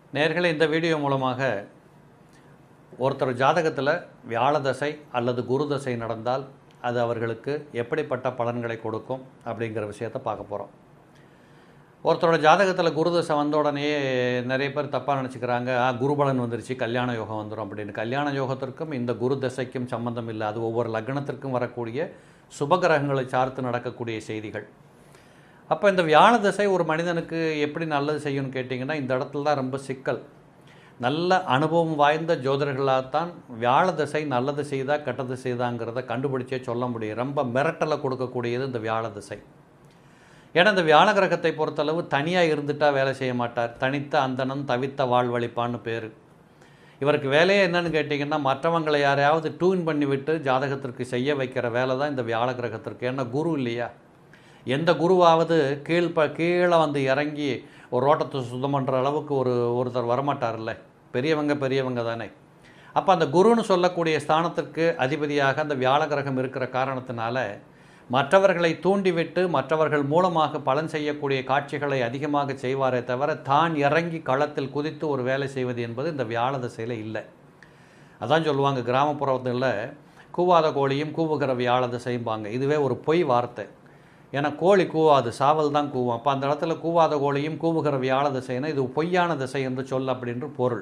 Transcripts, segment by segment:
நேர்களை இந்த வீடியோ மூலமாக ஒருத்தர் ஜாதகத்தில் வியாழ தசை அல்லது குரு தசை நடந்தால் அது அவர்களுக்கு எப்படிப்பட்ட பலன்களை கொடுக்கும் அப்படிங்கிற விஷயத்தை பார்க்க போகிறோம் ஒருத்தரோட ஜாதகத்தில் குரு தசை வந்த உடனே நிறைய பேர் தப்பாக நினச்சிக்கிறாங்க ஆ குருபலன் வந்துருச்சு கல்யாண யோகம் வந்துடும் அப்படின்னு கல்யாண யோகத்திற்கும் இந்த குரு தசைக்கும் சம்பந்தம் இல்லை அது ஒவ்வொரு லக்னத்திற்கும் வரக்கூடிய சுபகிரகங்களை சார்த்து நடக்கக்கூடிய செய்திகள் அப்போ இந்த வியாழ தசை ஒரு மனிதனுக்கு எப்படி நல்லது செய்யும்னு கேட்டிங்கன்னா இந்த இடத்துல தான் ரொம்ப சிக்கல் நல்ல அனுபவம் வாய்ந்த ஜோதிடர்களாகத்தான் வியாழ தசை நல்லது செய்தா கெட்டது செய்தாங்கிறத கண்டுபிடிச்சே சொல்ல முடியும் ரொம்ப மிரட்டலை கொடுக்கக்கூடியது இந்த வியாழ தசை ஏன்னா இந்த வியாழ கிரகத்தை பொறுத்தளவு தனியாக இருந்துட்டா வேலை செய்ய மாட்டார் தனித்த அந்தணன் தவித்த வாழ்வழிப்பான்னு பேர் இவருக்கு வேலையே என்னன்னு கேட்டிங்கன்னா மற்றவங்களை யாரையாவது டூன் பண்ணி விட்டு ஜாதகத்திற்கு செய்ய வைக்கிற வேலை தான் இந்த வியாழ கிரகத்திற்கு ஏன்னா குரு இல்லையா எந்த குருவாவது கீழ் ப கீழே வந்து இறங்கி ஒரு ரோட்டத்தை சுத்தம் பண்ணுற அளவுக்கு ஒரு ஒருத்தர் வரமாட்டார்ல பெரியவங்க பெரியவங்க தானே அப்போ அந்த குருன்னு சொல்லக்கூடிய ஸ்தானத்திற்கு அதிபதியாக அந்த வியாழ கிரகம் இருக்கிற காரணத்தினால மற்றவர்களை தூண்டிவிட்டு மற்றவர்கள் மூலமாக பலன் செய்யக்கூடிய காட்சிகளை அதிகமாக செய்வாரே தவிர தான் இறங்கி களத்தில் குதித்து ஒரு வேலை செய்வது என்பது இந்த வியாழ திசையில் இல்லை அதான் சொல்லுவாங்க கிராமப்புறத்தில் கூவாத கோழியும் கூவுகிற வியாழ திசைம்பாங்க இதுவே ஒரு பொய் வார்த்தை ஏன்னா கோழி கூவாது சாவல் தான் கூவும் அப்போ அந்த இடத்துல கூவாத கோழியும் கூவுகிற வியாழ திசைன்னா இது பொய்யான திசை என்று சொல் அப்படின்ற பொருள்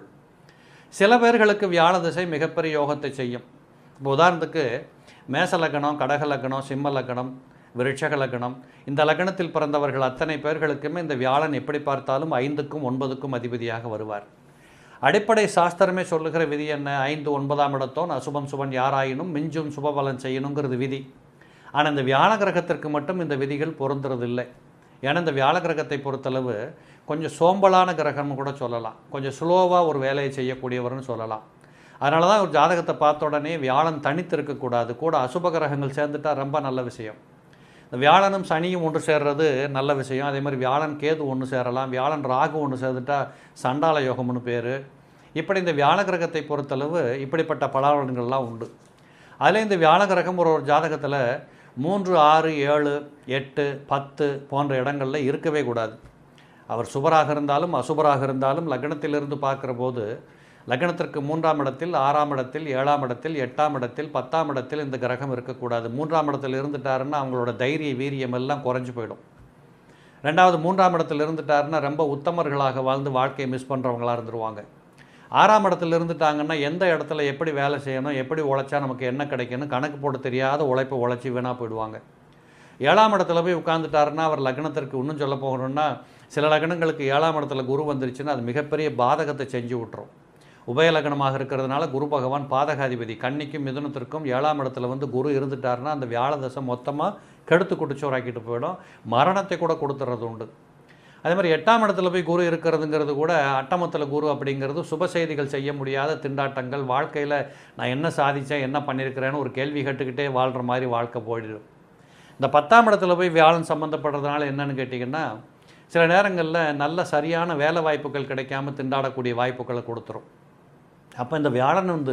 சில பேர்களுக்கு வியாழ திசை மிகப்பெரிய யோகத்தை செய்யும் இப்போ உதாரணத்துக்கு மேச லக்னம் கடக லக்னம் சிம்ம லக்னம் விருட்சக லக்னம் இந்த லக்னத்தில் பிறந்தவர்கள் அத்தனை பேர்களுக்குமே இந்த வியாழன் எப்படி பார்த்தாலும் ஐந்துக்கும் ஒன்பதுக்கும் அதிபதியாக வருவார் அடிப்படை சாஸ்திரமே சொல்லுகிற விதி என்ன ஐந்து ஒன்பதாம் இடத்தோன் அசுபம் சுபன் யாராயினும் மிஞ்சும் சுபபலன் செய்யணுங்கிறது விதி ஆனால் இந்த வியாழ கிரகத்திற்கு மட்டும் இந்த விதிகள் பொருந்துறதில்லை ஏன்னா இந்த வியாழ கிரகத்தை பொறுத்தளவு கொஞ்சம் சோம்பலான கிரகம்னு கூட சொல்லலாம் கொஞ்சம் ஸ்லோவாக ஒரு வேலையை செய்யக்கூடியவர்னு சொல்லலாம் அதனால தான் ஒரு ஜாதகத்தை பார்த்த உடனே வியாழன் தனித்து இருக்கக்கூடாது கூட அசுப கிரகங்கள் சேர்ந்துட்டா ரொம்ப நல்ல விஷயம் இந்த வியாழனும் சனியும் ஒன்று சேர்றது நல்ல விஷயம் அதே மாதிரி வியாழன் கேது ஒன்று சேரலாம் வியாழன் ராகு ஒன்று சேர்ந்துட்டா சண்டால யோகம்னு பேர் இப்படி இந்த வியாழ கிரகத்தை பொறுத்தளவு இப்படிப்பட்ட பலாபலன்கள்லாம் உண்டு அதில் இந்த வியாழ கிரகம் ஒரு ஒரு ஜாதகத்தில் மூன்று ஆறு ஏழு எட்டு பத்து போன்ற இடங்களில் இருக்கவே கூடாது அவர் சுபராக இருந்தாலும் அசுபராக இருந்தாலும் லக்னத்திலிருந்து பார்க்குற போது லக்னத்திற்கு மூன்றாம் இடத்தில் ஆறாம் இடத்தில் ஏழாம் இடத்தில் எட்டாம் இடத்தில் பத்தாம் இடத்தில் இந்த கிரகம் இருக்கக்கூடாது மூன்றாம் இடத்தில் இருந்துட்டாருன்னா அவங்களோட தைரிய வீரியம் எல்லாம் குறைஞ்சு போயிடும் ரெண்டாவது மூன்றாம் இடத்தில் இருந்துட்டாருன்னா ரொம்ப உத்தமர்களாக வாழ்ந்து வாழ்க்கையை மிஸ் பண்ணுறவங்களா இருந்துருவாங்க ஆறாம் இடத்துல இருந்துட்டாங்கன்னா எந்த இடத்துல எப்படி வேலை செய்யணும் எப்படி உழைச்சா நமக்கு என்ன கிடைக்கும்னு கணக்கு போட்டு தெரியாத உழைப்பை உழைச்சி வீணாக போயிடுவாங்க ஏழாம் இடத்துல போய் உட்காந்துட்டாருன்னா அவர் லக்னத்திற்கு இன்னும் சொல்ல போகணும்னா சில லக்னங்களுக்கு ஏழாம் இடத்துல குரு வந்துருச்சுன்னா அது மிகப்பெரிய பாதகத்தை செஞ்சு விட்டுரும் உபய லக்னமாக இருக்கிறதுனால குரு பகவான் பாதகாதிபதி கன்னிக்கும் மிதுனத்திற்கும் ஏழாம் இடத்துல வந்து குரு இருந்துட்டாருன்னா அந்த வியாழ தசை மொத்தமாக கெடுத்து குடிச்சோராக்கிட்டு போயிடும் மரணத்தை கூட கொடுத்துறது உண்டு அதே மாதிரி எட்டாம் இடத்துல போய் குரு இருக்கிறதுங்கிறது கூட அட்டமத்தில் குரு அப்படிங்கிறது சுப செய்திகள் செய்ய முடியாத திண்டாட்டங்கள் வாழ்க்கையில் நான் என்ன சாதித்தேன் என்ன பண்ணியிருக்கிறேன்னு ஒரு கேள்வி கேட்டுக்கிட்டே வாழ்கிற மாதிரி வாழ்க்கை போயிடும் இந்த பத்தாம் இடத்துல போய் வியாழன் சம்மந்தப்படுறதுனால என்னன்னு கேட்டிங்கன்னா சில நேரங்களில் நல்ல சரியான வேலை வாய்ப்புகள் கிடைக்காம திண்டாடக்கூடிய வாய்ப்புகளை கொடுத்துரும் அப்போ இந்த வியாழன் வந்து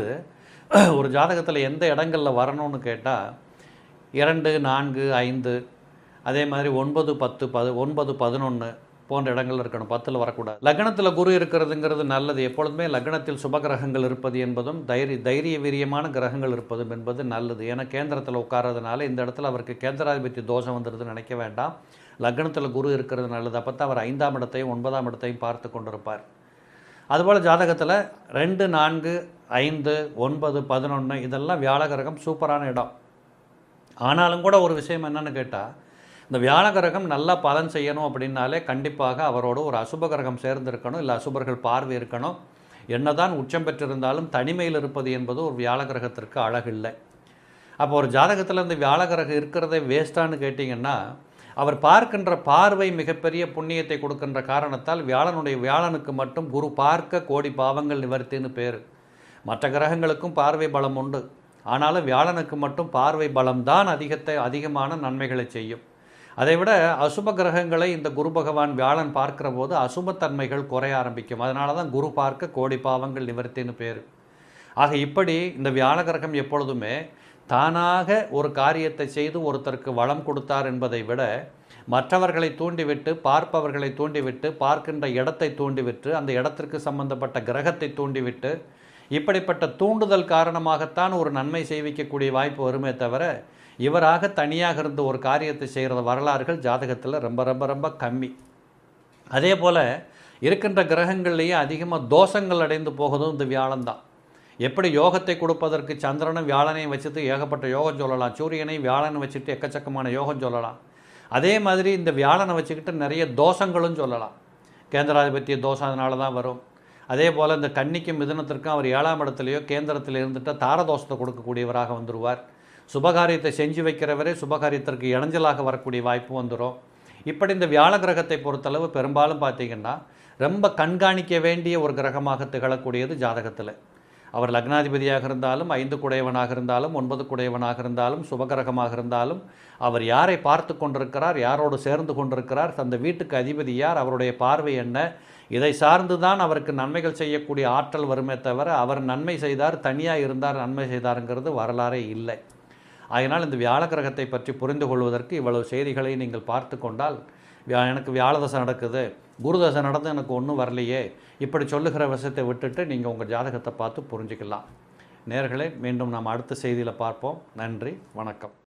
ஒரு ஜாதகத்தில் எந்த இடங்களில் வரணும்னு கேட்டால் இரண்டு நான்கு ஐந்து அதே மாதிரி ஒன்பது பத்து பது ஒன்பது பதினொன்று போன்ற இடங்கள்ல இருக்கணும் பத்தில் வரக்கூடாது லக்னத்தில் குரு இருக்கிறதுங்கிறது நல்லது எப்பொழுதுமே லக்னத்தில் சுபகிரகங்கள் இருப்பது என்பதும் தைரிய தைரிய வீரியமான கிரகங்கள் இருப்பதும் என்பது நல்லது ஏன்னா கேந்திரத்தில் உட்கார்றதுனால இந்த இடத்துல அவருக்கு கேந்திராதிபத்திய தோஷம் வந்துடுதுன்னு நினைக்க வேண்டாம் லக்னத்தில் குரு இருக்கிறது நல்லது அப்போ தான் அவர் ஐந்தாம் இடத்தையும் ஒன்பதாம் இடத்தையும் பார்த்து கொண்டிருப்பார் அதுபோல் ஜாதகத்தில் ரெண்டு நான்கு ஐந்து ஒன்பது பதினொன்று இதெல்லாம் வியாழ கிரகம் சூப்பரான இடம் ஆனாலும் கூட ஒரு விஷயம் என்னன்னு கேட்டால் இந்த வியாழ கிரகம் நல்லா பலன் செய்யணும் அப்படின்னாலே கண்டிப்பாக அவரோட ஒரு அசுப கிரகம் சேர்ந்திருக்கணும் இல்லை அசுபர்கள் பார்வை இருக்கணும் என்னதான் உச்சம் பெற்றிருந்தாலும் தனிமையில் இருப்பது என்பது ஒரு வியாழ கிரகத்திற்கு அழகில்லை அப்போ ஒரு ஜாதகத்தில் இந்த வியாழ கிரகம் இருக்கிறதே வேஸ்ட்டான்னு கேட்டிங்கன்னா அவர் பார்க்கின்ற பார்வை மிகப்பெரிய புண்ணியத்தை கொடுக்கின்ற காரணத்தால் வியாழனுடைய வியாழனுக்கு மட்டும் குரு பார்க்க கோடி பாவங்கள் நிவர்த்தின்னு பேர் மற்ற கிரகங்களுக்கும் பார்வை பலம் உண்டு ஆனாலும் வியாழனுக்கு மட்டும் பார்வை பலம்தான் அதிகத்தை அதிகமான நன்மைகளை செய்யும் அதைவிட அசுப கிரகங்களை இந்த குரு பகவான் வியாழன் பார்க்கிற போது அசுபத்தன்மைகள் குறைய ஆரம்பிக்கும் அதனால தான் குரு பார்க்க கோடி பாவங்கள் நிவர்த்தின்னு பேர் ஆக இப்படி இந்த வியாழ கிரகம் எப்பொழுதுமே தானாக ஒரு காரியத்தை செய்து ஒருத்தருக்கு வளம் கொடுத்தார் என்பதை விட மற்றவர்களை தூண்டிவிட்டு பார்ப்பவர்களை தூண்டிவிட்டு பார்க்கின்ற இடத்தை தூண்டிவிட்டு அந்த இடத்திற்கு சம்பந்தப்பட்ட கிரகத்தை தூண்டிவிட்டு இப்படிப்பட்ட தூண்டுதல் காரணமாகத்தான் ஒரு நன்மை செய்விக்கக்கூடிய வாய்ப்பு வருமே தவிர இவராக தனியாக இருந்து ஒரு காரியத்தை செய்கிற வரலாறுகள் ஜாதகத்தில் ரொம்ப ரொம்ப ரொம்ப கம்மி அதே போல் இருக்கின்ற கிரகங்கள்லேயே அதிகமாக தோஷங்கள் அடைந்து போகுதும் இந்த வியாழன்தான் எப்படி யோகத்தை கொடுப்பதற்கு சந்திரனும் வியாழனையும் வச்சுட்டு ஏகப்பட்ட யோகம் சொல்லலாம் சூரியனை வியாழனை வச்சுட்டு எக்கச்சக்கமான யோகம் சொல்லலாம் அதே மாதிரி இந்த வியாழனை வச்சுக்கிட்டு நிறைய தோஷங்களும் சொல்லலாம் கேந்திராதிபத்திய தோஷம் அதனால தான் வரும் அதே போல் இந்த கன்னிக்கும் மிதுனத்திற்கும் அவர் ஏழாம் இடத்துலையோ கேந்திரத்தில் இருந்துட்டு தாரதோஷத்தை கொடுக்கக்கூடியவராக வந்துடுவார் சுபகாரியத்தை செஞ்சு வைக்கிறவரே சுபகாரியத்திற்கு இடைஞ்சலாக வரக்கூடிய வாய்ப்பு வந்துடும் இப்படி இந்த வியாழ கிரகத்தை பொறுத்தளவு பெரும்பாலும் பார்த்தீங்கன்னா ரொம்ப கண்காணிக்க வேண்டிய ஒரு கிரகமாக திகழக்கூடியது ஜாதகத்தில் அவர் லக்னாதிபதியாக இருந்தாலும் ஐந்து குடையவனாக இருந்தாலும் ஒன்பது குடையவனாக இருந்தாலும் சுபகிரகமாக இருந்தாலும் அவர் யாரை பார்த்து கொண்டிருக்கிறார் யாரோடு சேர்ந்து கொண்டிருக்கிறார் அந்த வீட்டுக்கு அதிபதி யார் அவருடைய பார்வை என்ன இதை சார்ந்து தான் அவருக்கு நன்மைகள் செய்யக்கூடிய ஆற்றல் வருமே தவிர அவர் நன்மை செய்தார் தனியாக இருந்தார் நன்மை செய்தாருங்கிறது வரலாறே இல்லை அதனால் இந்த வியாழ கிரகத்தை பற்றி புரிந்து கொள்வதற்கு இவ்வளவு செய்திகளை நீங்கள் பார்த்து கொண்டால் வியா- எனக்கு வியாழதசை நடக்குது குருதசை நடந்து எனக்கு ஒன்றும் வரலையே இப்படி சொல்லுகிற விஷயத்தை விட்டுட்டு நீங்கள் உங்கள் ஜாதகத்தை பார்த்து புரிஞ்சுக்கலாம் நேர்களே மீண்டும் நாம் அடுத்த செய்தியில் பார்ப்போம் நன்றி வணக்கம்